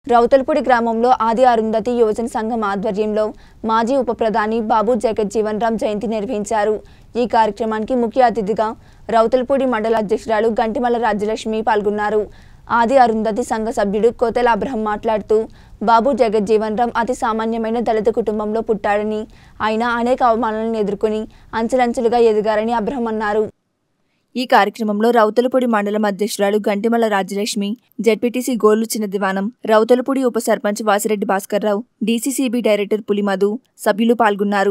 రౌతల్పూడి గ్రామంలో ఆది అరుంధతి యువజన సంఘం ఆధ్వర్యంలో మాజీ ఉప ప్రధాని బాబు జగజ్జీవన్ రామ్ జయంతి నిర్వహించారు ఈ కార్యక్రమానికి ముఖ్య అతిథిగా రౌతల్పూడి మండల అధ్యక్షురాలు గంటిమల రాజ్యలక్ష్మి పాల్గొన్నారు ఆది అరుంధతి సంఘ సభ్యుడు కోతెల అబ్రహం మాట్లాడుతూ బాబు జగజ్జీవన్ రామ్ అతి సామాన్యమైన దళిత కుటుంబంలో పుట్టాడని ఆయన అనేక అవమానాలను ఎదుర్కొని అంచెలంచెలుగా ఎదిగారని అబ్రహం అన్నారు ఈ కార్యక్రమంలో రౌతలపూడి మండలం అధ్యక్షురాలు గంటిమల రాజ్యలక్ష్మి జడ్పీటీసీ గోర్లు చిన్న దివానం రౌతలపూడి ఉప సర్పంచ్ వాసిరెడ్డి భాస్కర్రావు డీసీసీబీ డైరెక్టర్ పులిమధు సభ్యులు పాల్గొన్నారు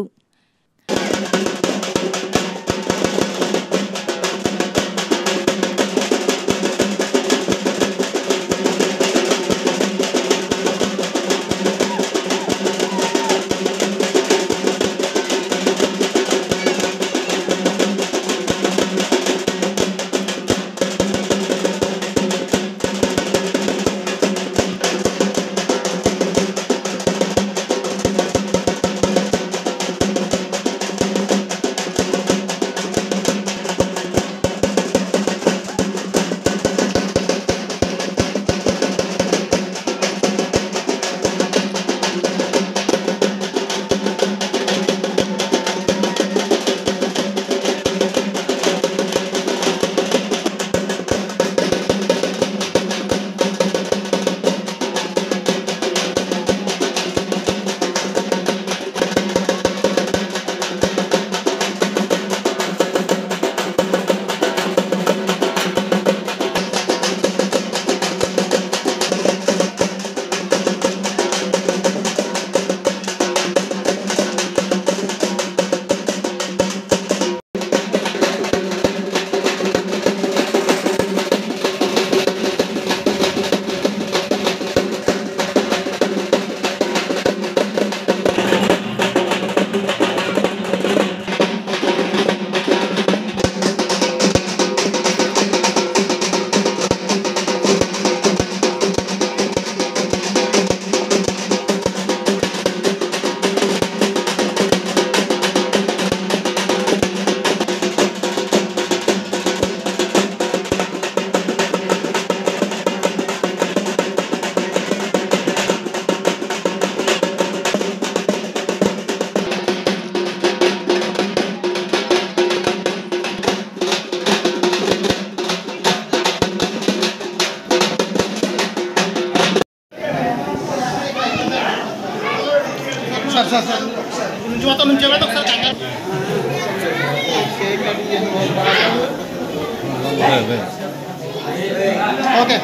సార్ సార్ సార్ నుంచి మొత్తం నుంచి మొత్తం ఒకసారి కంగారు. ఓకే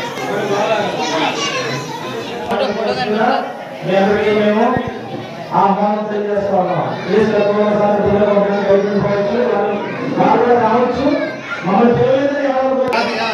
మీ అందరికీ మేము ఆహ్వానం తెలియజేస్తున్నాం ప్లీజ్ తప్పకుండా సార్ పిల్లలు ఒకరిని గౌరవించవచ్చు వాళ్ళు కూడా రావచ్చు మమ్మల్ని తెలియదు ఎవరు అది, ఆ.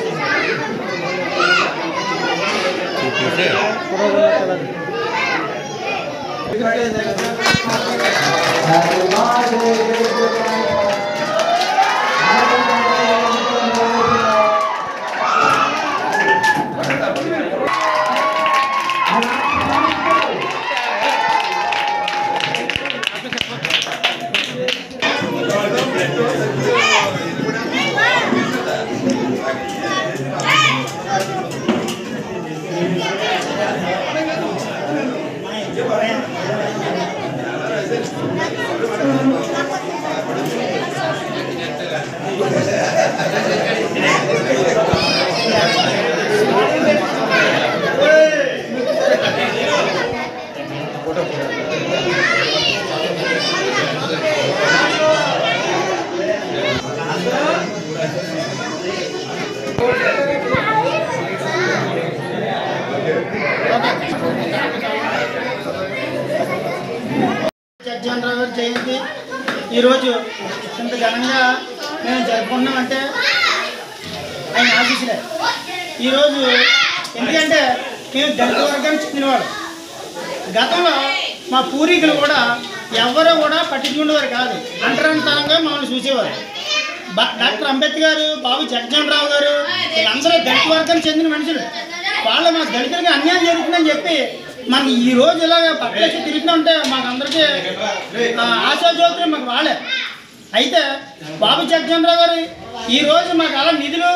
జగజ్జీవన్ రావు గారి జయంతి ఈరోజు ఇంత ఘనంగా మేము జరుపుకున్నామంటే ఆయన ఆశీస్సులే ఈరోజు ఎందుకంటే మేము దళిత వర్గానికి చెందినవాడు గతంలో మా పూర్వీకులు కూడా ఎవరు కూడా పట్టించుకునేవారు కాదు అంటరంతరంగా మమ్మల్ని చూసేవారు బా- డాక్టర్ అంబేద్కర్ బాబు జగజ్జన్ రావు గారు వీళ్ళందరూ దళిత వర్గానికి చెందిన మనుషులు వాళ్ళు మా దళితులకి అన్యాయం జరుగుతుందని చెప్పి మనకి ఈ రోజు ఇలాగ పక్కలేసి తిరుగుతుంటే మాకు అందరికీ ఆశాజ్యోతులు మాకు వాళ్ళే అయితే బాబు జగజ్జన్ రావు గారు ఈ రోజు మాకు అలా నిధులు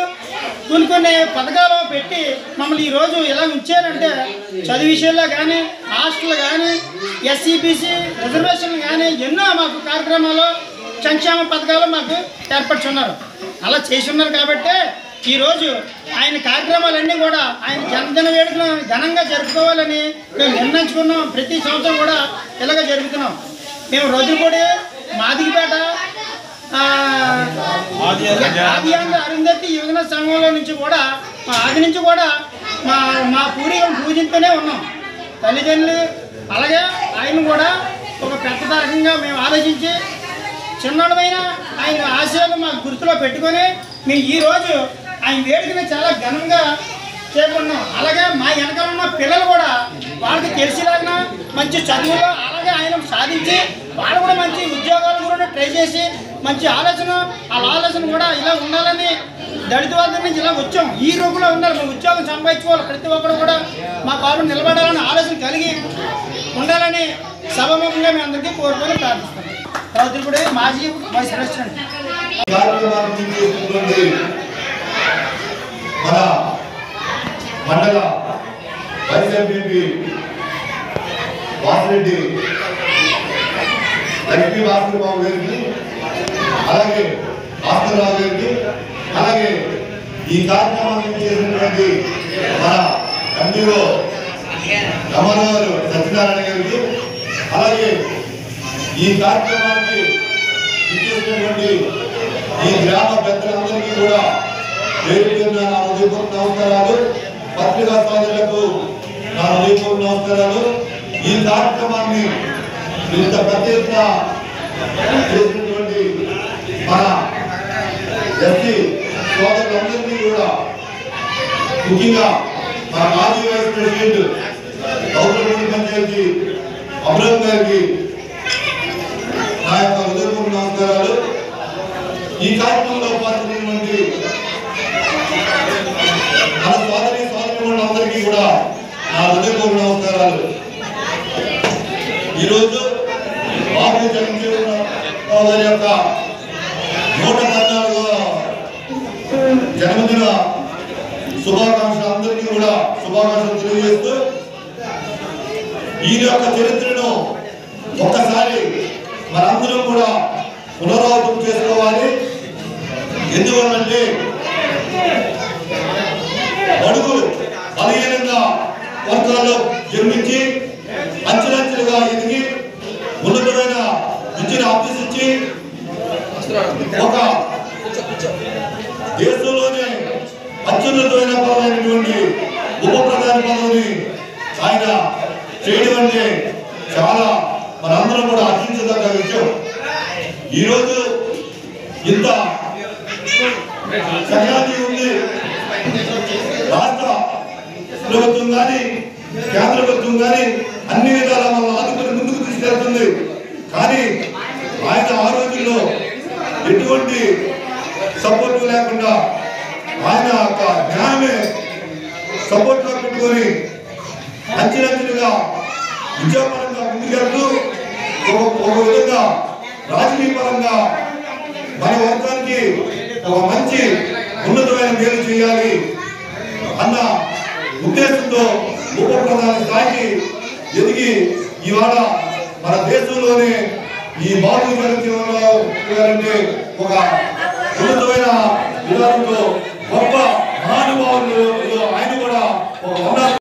కొన్ని కొన్ని పథకాలు పెట్టి మమ్మల్ని ఈరోజు ఇలా ఉంచారంటే చదువు విషయంలో కానీ హాస్టల్ కానీ ఎస్సీబీసీ రిజర్వేషన్లు కానీ ఎన్నో మాకు కార్యక్రమాలు సంక్షేమ పథకాలు మాకు ఏర్పరచున్నారు అలా చేసి ఉన్నారు కాబట్టి ఈరోజు ఆయన కార్యక్రమాలన్నీ కూడా ఆయన జన్మదిన వేడుకలు ఘనంగా జరుపుకోవాలని మేము నిర్ణయించుకున్నాం ప్రతి సంవత్సరం కూడా ఇలాగ జరుపుతున్నాం మేము రోజులపూడి మాదిగిపేట ఆ, ఆది ఆంధ్ర అరుంధతి యువజన సంఘంలో నుంచి కూడా మా ఆది నుంచి కూడా మా మా పూర్వీకులను పూజిస్తూనే ఉన్నాం తల్లిదండ్రులు అలాగే ఆయన కూడా ఒక పెద్ద తరకంగా మేము ఆలోచించి చిన్నడమైన ఆయన ఆశయాలు మాకు గుర్తులో పెట్టుకొని మేము ఈరోజు ఆయన వేడుకని చాలా ఘనంగా చేపడున్నాం అలాగే మా వెనకాల ఉన్న పిల్లలు కూడా వాళ్ళకి తెలిసేలాగా మంచి చదువులో అలాగే ఆయన సాధించి వాళ్ళు కూడా మంచి ఉద్యోగాలు కూడా ట్రై చేసి మంచి ఆలోచన వాళ్ళ ఆలోచన కూడా ఇలా ఉండాలని దళిత వర్గం నుంచి ఇలా వచ్చాం ఈ రూపంలో ఉండాలి మేము ఉద్యోగం సంపాదించుకోవాలి ప్రతి ఒక్కరు కూడా మా కాలం నిలబడాలని ఆలోచన కలిగి ఉండాలని సభముఖంగా మేము అందరికీ కోరుకొని ప్రార్థిస్తాం రాత్రిపూడి మాజీ వైస్ ప్రెసిడెంట్ కార్యక్రమాన్ని చేసినటువంటి మన మండల వైస్ ఎంపీ వాసిరెడ్డి లక్ష్మీ భాస్కర్ బాబు గారికి అలాగే భాస్కర్ రావు గారికి అలాగే ఈ కార్యక్రమాన్ని చేసినటువంటి మన ఎంపీఓ రమణగారు సత్యనారాయణ గారికి అలాగే ఈ కార్యక్రమానికి ఇచ్చేసినటువంటి ఈ గ్రామ పెద్దలందరికీ కూడా పేరు పేరున నా హృదయపూర్వక నమస్కారాలు పత్రికా సోదరులకు నా హృదయపూర్వక నమస్కారాలు ఈ కార్యక్రమాన్ని ఇంత పెద్ద ఎత్తున చేసినటువంటి మన ఎస్సీ సోదరులందరికీ కూడా ముఖ్యంగా మన మాజీ వైస్ ప్రెసిడెంట్ గౌరవ పంచాయతీ అబ్రహం గారికి నా యొక్క హృదయపూర్వక నమస్కారాలు ఈ కార్యక్రమంలో పాల్గొన్నటువంటి మన సోదరి సోదరులందరికీ కూడా నా హృదయపూర్వక నమస్కారాలు ఈరోజు బాబు జగన్మోహన్ గారి యొక్క నూట పద్నాలుగవ జన్మదిన శుభాకాంక్షలు అందరికీ కూడా శుభాకాంక్షలు తెలియజేస్తూ ఈయన యొక్క చరిత్రను ఒక్కసారి మనందరం కూడా పునరావృతం చేసుకోవాలి ఎందువల్లంటే అడుగులు బలహీనంగా వర్గాల్లో జన్మించి అంచెలంచెలుగా ఎదిగి ఉన్నతమైన విద్యను అభ్యసించి ఒక దేశంలోనే అత్యున్నతమైన పదమైనటువంటి ఉప ప్రధాని పదవిని ఆయన చేయడం అంటే చాలా మనందరం కూడా హర్షించదగ్గ విషయం ఈరోజు ఇంత సంఘాన్ని ఉంది రాష్ట్ర ప్రభుత్వం కానీ కేంద్ర ప్రభుత్వం కానీ అన్ని విధాలా మనం ఆదుకుని ముందుకు తీసుకెళ్తుంది కానీ ఆయన ఆ రోజుల్లో ఎటువంటి సపోర్ట్ లేకుండా ఆయన యొక్క న్యాయమే సపోర్ట్ గా పెట్టుకొని అంచెలంచెలుగా విద్యాపరంగా ముందుకెళ్తూ ఒక ఒక విధంగా రాజకీయ పరంగా మన వర్గానికి ఒక మంచి ఉన్నతమైన మేలు చేయాలి అన్న ఉద్దేశంతో ఉప ప్రధాని స్థాయికి ఎదిగి ఇవాళ మన దేశంలోనే ఈ బాబు జగన్మోహన్ గారంటే ఒక ఉన్నతమైన విధానంతో గొప్ప మహానుభావులు ఆయన కూడా ఒక ఉన్నత